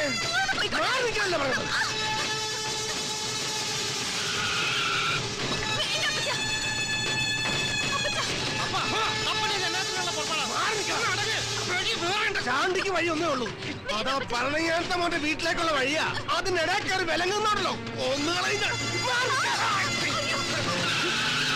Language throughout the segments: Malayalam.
നിൽക്കാൻ മാറി നിൽക്കാനല്ലേ പറഞ്ഞത് മാറി നിൽക്കണം. ശാന്തിക്ക് വഴി ഒന്നേ ഉള്ളൂ അതാ പറഞ്ഞ മോന്റെ വീട്ടിലേക്കുള്ള വഴിയാ അതിനിടെ കയറി വിലങ്ങുന്നുണ്ടല്ലോ ഒന്ന് കളയുന്ന മാറി നിൽക്കണം.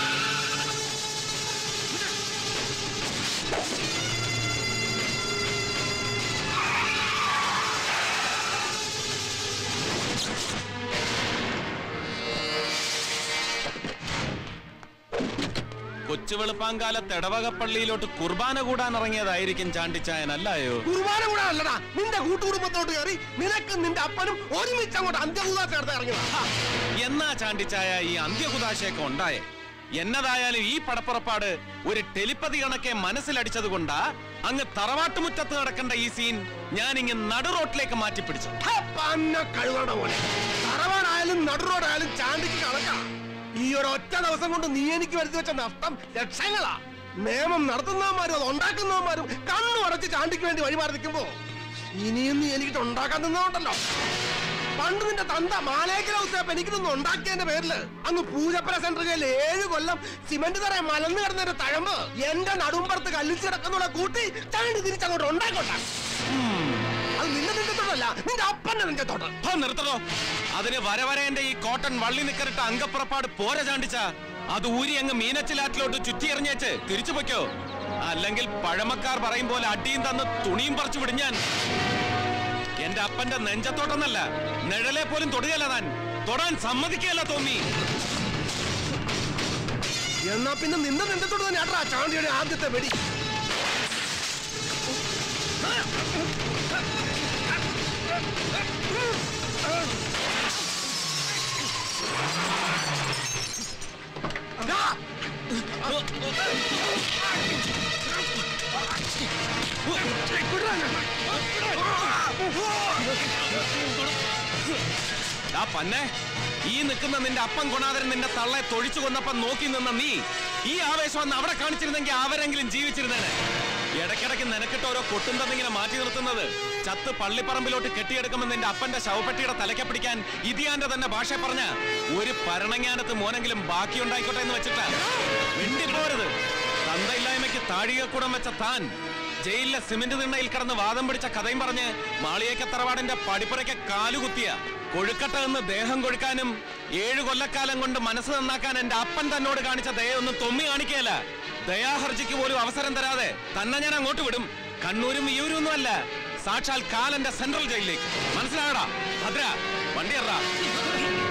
കൊച്ചു വെളുപ്പാങ്കാലത്ത് ഇടവകപ്പള്ളിയിലോട്ട് കുർബാന കൂടാൻ ഇറങ്ങിയതായിരിക്കും ചാണ്ടിച്ചായൻ അല്ലായോ കുർബാന കൂടെ അല്ലടാ നിന്റെ കൂട്ടുകുടുംബത്തോട്ട് കയറി നിനക്ക് നിന്റെ അപ്പനും ഒരുമിച്ച് അങ്ങോട്ട് അന്ത്യകൂതാശ എടുത്ത് ഇറങ്ങിയതാ എന്നാ ചാണ്ടിച്ചായ ഈ അന്ത്യകുതാശയൊക്കെ ഉണ്ടായേ എന്നതായാലും ഈ പടപ്പുറപ്പാട് ഒരു ടെലിപ്പതി കണക്കെ മനസ്സിലടിച്ചത് കൊണ്ടാ അങ്ങ് തറവാട്ടുമുറ്റത്ത് നടക്കേണ്ട ഈ സീൻ ഞാൻ ഇങ്ങ് നടു റോട്ടിലേക്ക് മാറ്റിപ്പിടിച്ചു ഹ, പന്ന കഴുകണ പോലെ തറവാടായാലും നടുറോടായാലും ചാണ്ടിക്ക് കണക്കാ ഈ ഒരു ഒറ്റ ദിവസം കൊണ്ട് നീ എനിക്ക് വരുത്തി വെച്ച നഷ്ടം ലക്ഷങ്ങളാ നിയമം നടത്തുന്നവന്മാരും അത് ഉണ്ടാക്കുന്നവന്മാരും കണ്ണു അടച്ച് ചാണ്ടിക്ക് വേണ്ടി വഴിമാറി നിൽക്കുമ്പോ ഇനിയും നീ എനിക്ക് ഉണ്ടാക്കാൻ നിന്നോണ്ടല്ലോ പണ്ട് നിന്റെ തന്ത മാലേക്കര ഉത്തേപ്പ് എനിക്ക് നിന്ന് ഉണ്ടാക്കിയതിന്റെ പേരില് അങ്ങ് പൂജപ്പുര സെന്ററിൽ ഏഴ് കൊല്ലം സിമന്റ് തറ മലന്ന് കിടന്നൊരു തഴമ്പ് എന്റെ നടുമ്പുറത്ത് കല്ലിച്ച് കിടക്കുന്നൂടെ കൂട്ടി ചാണ്ടി തിരിച്ചങ്ങോട്ട് ഉണ്ടാക്കോട്ടെ അത് നിന്റെ നെഞ്ചത്തോട്ടല്ല നിന്റെ അപ്പന്റെ നെഞ്ചത്തോട്ട് ഹോ, നിർത്തണോ അതിന് വരവരേന്റെ ഈ കോട്ടൺ വള്ളി നിക്കറിട്ട അങ്കപ്പുറപ്പാട് പോര ചാണ്ടിച്ച അത് ഊരി അങ്ങ് മീനച്ചിലാറ്റിലോട്ട് ചുറ്റിയെറിഞ്ഞേച്ച് തിരിച്ചു പൊയ്ക്കോ അല്ലെങ്കിൽ പഴമക്കാർ പറയും പോലെ അടിയും തന്ന് തുണിയും പറിച്ചു വിടിഞ്ഞാൻ എന്റെ അപ്പന്റെ നെഞ്ചത്തോട്ടൊന്നല്ല നിഴലെ പോലും തൊടുകയല്ല താൻ തൊടാൻ സമ്മതിക്കുകയല്ല തോന്നി എന്നാ പിന്നെ നിന്റെ നെഞ്ചത്തോട്ട് തന്നെ ആട്ടാ ചാണ്ടിയുടെ ആദ്യത്തെ വെടി ദാ, ആ പന്നെ ഈ നിൽക്കുന്ന നിന്റെ അപ്പം കൊണാതരൻ നിന്റെ തള്ളെ തൊഴിച്ചു കൊന്നപ്പം നോക്കി നിന്ന നീ ഈ ആവേശം അന്ന് അവിടെ കാണിച്ചിരുന്നെങ്കിൽ അവരെങ്കിലും ജീവിച്ചിരുന്നേനെ ഇടയ്ക്കിടയ്ക്ക് നിനക്കിട്ട് ഓരോ കൊട്ടും തന്നിങ്ങനെ മാറ്റി നിർത്തുന്നത് ചത്ത് പള്ളിപ്പറമ്പിലോട്ട് കെട്ടിയെടുക്കുമെന്ന് നിന്റെ അപ്പന്റെ ശവപ്പെട്ടിയുടെ തലക്കെ പിടിക്കാൻ ഇതിയാന്റെ തന്നെ ഭാഷ പറഞ്ഞ ഒരു ഭരണജ്ഞാനത്ത് മോനെങ്കിലും ബാക്കിയുണ്ടായിക്കോട്ടെ എന്ന് വെച്ചിട്ടാ മിണ്ടിപ്പോരുത് തന്തയില്ലായ്മയ്ക്ക് താഴികക്കുടം വെച്ച താൻ ജയിലിലെ സിമന്റ് തിണ്ണയിൽ കിടന്ന് വാദം പിടിച്ച കഥയും പറഞ്ഞ് മാളിയേക്ക തറവാടിന്റെ പടിപ്പുറയ്ക്ക് കാലുകുത്തിയ കൊഴുക്കട്ട എന്ന് ദേഹം കൊഴുക്കാനും ഏഴു കൊല്ലക്കാലം കൊണ്ട് മനസ്സ് നന്നാക്കാൻ എന്റെ അപ്പൻ തന്നോട് കാണിച്ച ദയൊന്നും തൊമ്മി കാണിക്കുകയല്ല ദയാഹർജിക്ക് പോലും അവസരം തരാതെ തന്നെ ഞാൻ അങ്ങോട്ട് വിടും കണ്ണൂരും വിയൂരും ഒന്നും അല്ല സാക്ഷാൽ കാലന്റെ സെൻട്രൽ ജയിലിലേക്ക് മനസ്സിലാകടാ ഭദ്ര വണ്ടി എറാ